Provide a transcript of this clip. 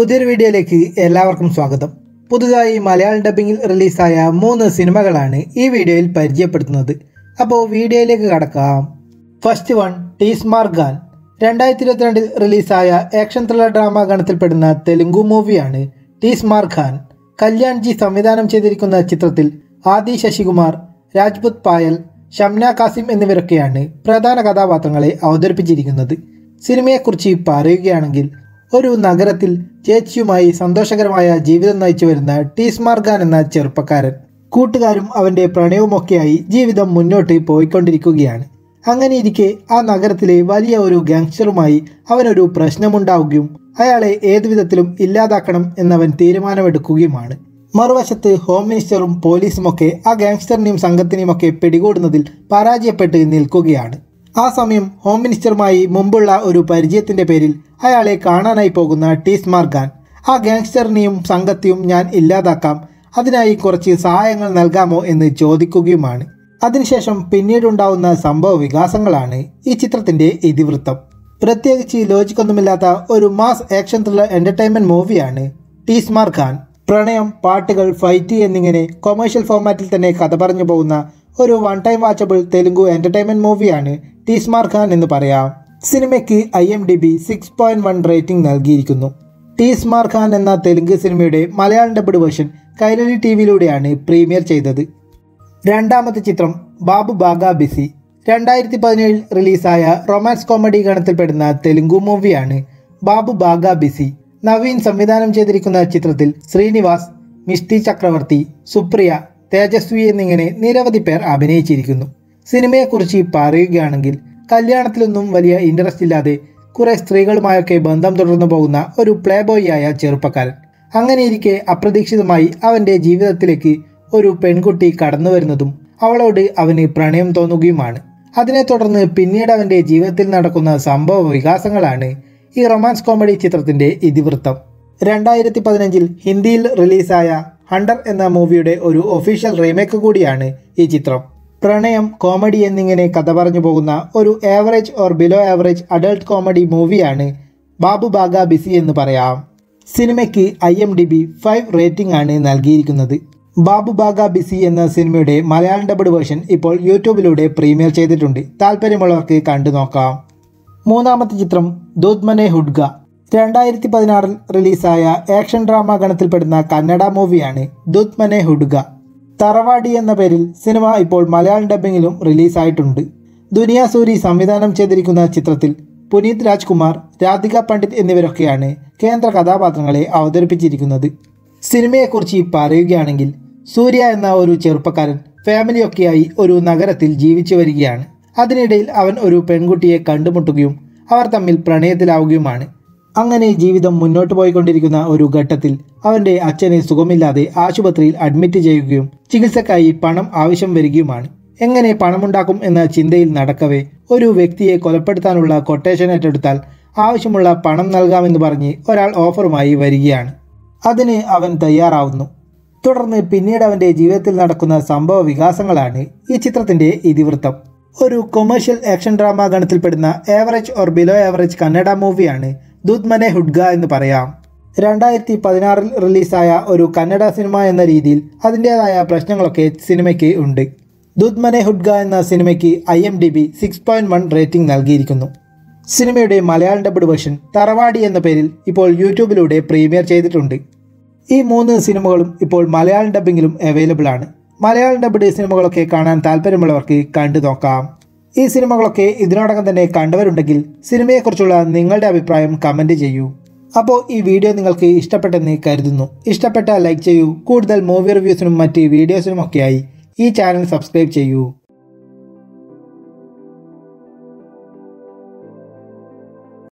പുതിയൊരു വീഡിയോയിലേക്ക് എല്ലാവർക്കും സ്വാഗതം പുതുതായി മലയാളം ഡബ്ബിങ്ങിൽ റിലീസായ മൂന്ന് സിനിമകളാണ് ഈ വീഡിയോയിൽ പരിചയപ്പെടുത്തുന്നത് അപ്പോൾ വീഡിയോയിലേക്ക് കടക്കാം ഫസ്റ്റ് വൺ ടീസ്മാർ ഖാൻ രണ്ടായിരത്തി ഇരുപത്തിരണ്ടിൽ റിലീസായ ആക്ഷൻ ത്രില്ലർ ഡ്രാമ ഗണത്തിൽപ്പെടുന്ന തെലുങ്കു മൂവിയാണ് ടീസ്മാർ ഖാൻ കല്യാൺ ജി സംവിധാനം ചെയ്തിരിക്കുന്ന ചിത്രത്തിൽ ആദി ശശികുമാർ രാജ്പുത് പായൽ ഷംന കാസിം എന്നിവരൊക്കെയാണ് പ്രധാന കഥാപാത്രങ്ങളെ അവതരിപ്പിച്ചിരിക്കുന്നത് സിനിമയെക്കുറിച്ച് പറയുകയാണെങ്കിൽ ഒരു നഗരത്തിൽ ചേച്ചിയുമായി സന്തോഷകരമായ ജീവിതം നയിച്ചു വരുന്ന ടീസ്മാർ ഖാൻ എന്ന ചെറുപ്പക്കാരൻ കൂട്ടുകാരും അവൻ്റെ പ്രണയവുമൊക്കെയായി ജീവിതം മുന്നോട്ട് പോയിക്കൊണ്ടിരിക്കുകയാണ് അങ്ങനെയിരിക്കെ ആ നഗരത്തിലെ വലിയ ഒരു ഗാങ്സ്റ്ററുമായി അവനൊരു പ്രശ്നമുണ്ടാവുകയും അയാളെ ഏതു വിധത്തിലും ഇല്ലാതാക്കണം എന്നവൻ തീരുമാനമെടുക്കുകയുമാണ് മറുവശത്ത് ഹോം മിനിസ്റ്ററും പോലീസുമൊക്കെ ആ ഗാങ്സ്റ്ററിനെയും സംഘത്തിനെയുമൊക്കെ പിടികൂടുന്നതിൽ പരാജയപ്പെട്ട് നിൽക്കുകയാണ് ആ സമയം ഹോം മിനിസ്റ്ററുമായി മുമ്പുള്ള ഒരു പരിചയത്തിന്റെ പേരിൽ അയാളെ കാണാനായി പോകുന്ന ടീസ്മാർ ഖാൻ ആ ഗാങ്സ്റ്ററിനെയും സംഘത്തെയും ഞാൻ ഇല്ലാതാക്കാം അതിനായി കുറച്ച് സഹായങ്ങൾ നൽകാമോ എന്ന് ചോദിക്കുകയുമാണ് അതിനുശേഷം പിന്നീടുണ്ടാവുന്ന സംഭവ വികാസങ്ങളാണ് ഈ ചിത്രത്തിന്റെ ഇതിവൃത്തം പ്രത്യേകിച്ച് ലോജിക്കൊന്നുമില്ലാത്ത ഒരു മാസ് ആക്ഷൻ ത്രില്ലർ എന്റർടൈൻമെന്റ് മൂവിയാണ് ടീസ്മാർ ഖാൻ പ്രണയം പാട്ടുകൾ ഫൈറ്റ് എന്നിങ്ങനെ കൊമേഴ്ഷ്യൽ ഫോർമാറ്റിൽ തന്നെ കഥ പറഞ്ഞു പോകുന്ന ഒരു one time watchable Telugu entertainment മൂവിയാണ് ടീസ്മാർ ഖാൻ എന്ന് പറയാം സിനിമയ്ക്ക് I M D B six point one rating നൽകിയിരിക്കുന്നു ടീസ്മാർ ഖാൻ എന്ന തെലുങ്ക് സിനിമയുടെ Malayalam dubbed version Kairali T വിയിലൂടെയാണ് പ്രീമിയർ ചെയ്തത് രണ്ടാമത്തെ ചിത്രം ബാബു ബാഗ ബിസി രണ്ടായിരത്തി പതിനേഴിൽ റിലീസായ റൊമാൻസ് കോമഡി ഗണത്തിൽപ്പെടുന്ന തെലുങ്കു മൂവിയാണ് ബാബു ബാഗ ബിസി നവീൻ സംവിധാനം ചെയ്തിരിക്കുന്ന ചിത്രത്തിൽ ശ്രീനിവാസ് മിഷ്ടി ചക്രവർത്തി സുപ്രിയ തേജസ്വി എന്നിങ്ങനെ നിരവധി പേർ അഭിനയിച്ചിരിക്കുന്നു സിനിമയെക്കുറിച്ച് പറയുകയാണെങ്കിൽ കല്യാണത്തിലൊന്നും വലിയ ഇൻട്രസ്റ്റ് ഇല്ലാതെ കുറെ സ്ത്രീകളുമായൊക്കെ ബന്ധം തുടർന്നു പോകുന്ന ഒരു പ്ലേ ബോയിയായ ചെറുപ്പക്കാരൻ അങ്ങനെയിരിക്കെ അപ്രതീക്ഷിതമായി അവൻ്റെ ജീവിതത്തിലേക്ക് ഒരു പെൺകുട്ടി കടന്നു വരുന്നതും അവളോട് അവന് പ്രണയം തോന്നുകയുമാണ് അതിനെ തുടർന്ന് പിന്നീട് അവൻ്റെ ജീവിതത്തിൽ നടക്കുന്ന സംഭവ വികാസങ്ങളാണ് ഈ റൊമാൻസ് കോമഡി ചിത്രത്തിൻ്റെ ഇതിവൃത്തം രണ്ടായിരത്തി പതിനഞ്ചിൽ ഹിന്ദിയിൽ റിലീസായ ഹണ്ടർ എന്ന മൂവിയുടെ ഒരു ഒഫീഷ്യൽ റീമേക്ക് കൂടിയാണ് ഈ ചിത്രം പ്രണയം കോമഡി എന്നിങ്ങനെ കഥ പറഞ്ഞു പോകുന്ന ഒരു average or below average adult comedy മൂവിയാണ് ബാബു ബാഗ ബിസി എന്ന് പറയാം സിനിമയ്ക്ക് I M D B five rating ആണ് നൽകിയിരിക്കുന്നത് ബാബു ബാഗ ബിസി എന്ന സിനിമയുടെ മലയാളം ഡബിഡ് വേർഷൻ ഇപ്പോൾ യൂട്യൂബിലൂടെ പ്രീമിയർ ചെയ്തിട്ടുണ്ട് താല്പര്യമുള്ളവർക്ക് കണ്ടു നോക്കാം മൂന്നാമത്തെ ചിത്രം ദൂത്മനെ ഹുഡ്ഗ രണ്ടായിരത്തി പതിനാറിൽ റിലീസായ ആക്ഷൻ ഡ്രാമ ഗണത്തിൽപ്പെടുന്ന കന്നഡ മൂവിയാണ് ദുത്മനെ ഹുഡ്ഗ തറവാടി എന്ന പേരിൽ സിനിമ ഇപ്പോൾ മലയാളം ഡബ്ബിങ്ങിലും റിലീസായിട്ടുണ്ട് ദുനിയ സൂരി സംവിധാനം ചെയ്തിരിക്കുന്ന ചിത്രത്തിൽ പുനീത് രാജ്കുമാർ രാധിക പണ്ഡിറ്റ് എന്നിവരൊക്കെയാണ് കേന്ദ്ര കഥാപാത്രങ്ങളെ അവതരിപ്പിച്ചിരിക്കുന്നത് സിനിമയെക്കുറിച്ച് പറയുകയാണെങ്കിൽ സൂര്യ എന്ന ഒരു ചെറുപ്പക്കാരൻ ഫാമിലിയൊക്കെയായി ഒരു നഗരത്തിൽ ജീവിച്ചു വരികയാണ് അതിനിടയിൽ അവൻ ഒരു പെൺകുട്ടിയെ കണ്ടുമുട്ടുകയും അവർ തമ്മിൽ പ്രണയത്തിലാവുകയുമാണ് അങ്ങനെ ജീവിതം മുന്നോട്ട് പോയിക്കൊണ്ടിരിക്കുന്ന ഒരു ഘട്ടത്തിൽ അവൻ്റെ അച്ഛന് സുഖമില്ലാതെ ആശുപത്രിയിൽ അഡ്മിറ്റ് ചെയ്യുകയും ചികിത്സക്കായി പണം ആവശ്യം വരികയുമാണ് എങ്ങനെ പണമുണ്ടാക്കും എന്ന ചിന്തയിൽ നടക്കവേ ഒരു വ്യക്തിയെ കൊലപ്പെടുത്താനുള്ള കൊട്ടേഷൻ ഏറ്റെടുത്താൽ ആവശ്യമുള്ള പണം നൽകാമെന്ന് പറഞ്ഞ് ഒരാൾ ഓഫറുമായി വരികയാണ് അതിന് അവൻ തയ്യാറാവുന്നു തുടർന്ന് പിന്നീട് അവൻ്റെ ജീവിതത്തിൽ നടക്കുന്ന സംഭവ വികാസങ്ങളാണ് ഈ ചിത്രത്തിൻ്റെ ഇതിവൃത്തം ഒരു കൊമേഴ്ഷ്യൽ ആക്ഷൻ ഡ്രാമ ഗണത്തിൽപ്പെടുന്ന average or below average Kannada മൂവിയാണ് ദൂത്മനെ ഹുഡ്ഗ എന്ന് പറയാം രണ്ടായിരത്തി പതിനാറിൽ റിലീസായ ഒരു കന്നഡ സിനിമ എന്ന രീതിയിൽ അതിൻ്റേതായ പ്രശ്നങ്ങളൊക്കെ സിനിമയ്ക്ക് ഉണ്ട് ദൂത്മനെ ഹുഡ്ഗ എന്ന സിനിമയ്ക്ക് I M D B six point one rating നൽകിയിരിക്കുന്നു സിനിമയുടെ മലയാളം ഡബ്ഡ് വേർഷൻ തറവാടി എന്ന പേരിൽ ഇപ്പോൾ യൂട്യൂബിലൂടെ പ്രീമിയർ ചെയ്തിട്ടുണ്ട് ഈ മൂന്ന് സിനിമകളും ഇപ്പോൾ മലയാളം ഡബ്ബിങ്ങിലും അവൈലബിൾ ആണ് മലയാളം ഡബ്ഡ് സിനിമകളൊക്കെ കാണാൻ താല്പര്യമുള്ളവർക്ക് കണ്ടു നോക്കാം ഈ സിനിമകളൊക്കെ ഇതിനോടകം തന്നെ കണ്ടവരുണ്ടെങ്കിൽ സിനിമയെക്കുറിച്ചുള്ള നിങ്ങളുടെ അഭിപ്രായം കമൻറ്റ് ചെയ്യൂ അപ്പോൾ ഈ വീഡിയോ നിങ്ങൾക്ക് ഇഷ്ടപ്പെട്ടെന്ന് കരുതുന്നു ഇഷ്ടപ്പെട്ട ലൈക്ക് ചെയ്യൂ കൂടുതൽ മൂവി റിവ്യൂസിനും മറ്റ് വീഡിയോസിനുമൊക്കെയായി ഈ ചാനൽ സബ്സ്ക്രൈബ് ചെയ്യൂ